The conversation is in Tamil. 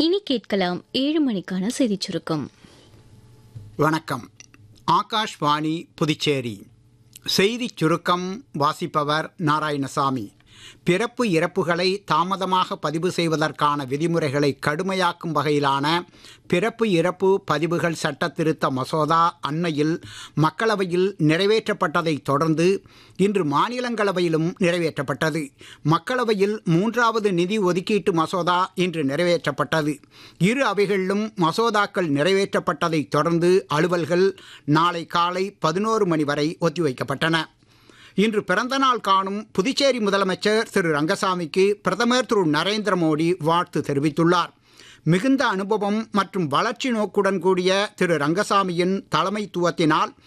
இனி கேட்கலாம் ஏழு மணிக்கான செய்திச் சுருக்கம் வணக்கம் ஆகாஷ்வாணி புதுச்சேரி செய்திச் சுருக்கம் வாசிப்பவர் நாராயணசாமி பிறப்பு இறப்புகளை தாமதமாக பதிவு செய்வதற்கான விதிமுறைகளை கடுமையாக்கும் வகையிலான பிறப்பு இறப்பு பதிவுகள் சட்ட திருத்த மசோதா அண்மையில் மக்களவையில் நிறைவேற்றப்பட்டதைத் தொடர்ந்து இன்று மாநிலங்களவையிலும் நிறைவேற்றப்பட்டது மக்களவையில் மூன்றாவது நிதி ஒதுக்கீட்டு மசோதா இன்று நிறைவேற்றப்பட்டது இரு அவைகளிலும் மசோதாக்கள் நிறைவேற்றப்பட்டதைத் தொடர்ந்து அலுவல்கள் நாளை காலை பதினோரு மணி வரை ஒத்திவைக்கப்பட்டன இன்று பிறந்தநாள் காணும் புதுச்சேரி முதலமைச்சர் திரு ரங்கசாமிக்கு பிரதமர் திரு நரேந்திர மோடி வாழ்த்து தெரிவித்துள்ளார் மிகுந்த அனுபவம் மற்றும் வளர்ச்சி நோக்குடன் கூடிய திரு ரங்கசாமியின் தலைமைத்துவத்தினால்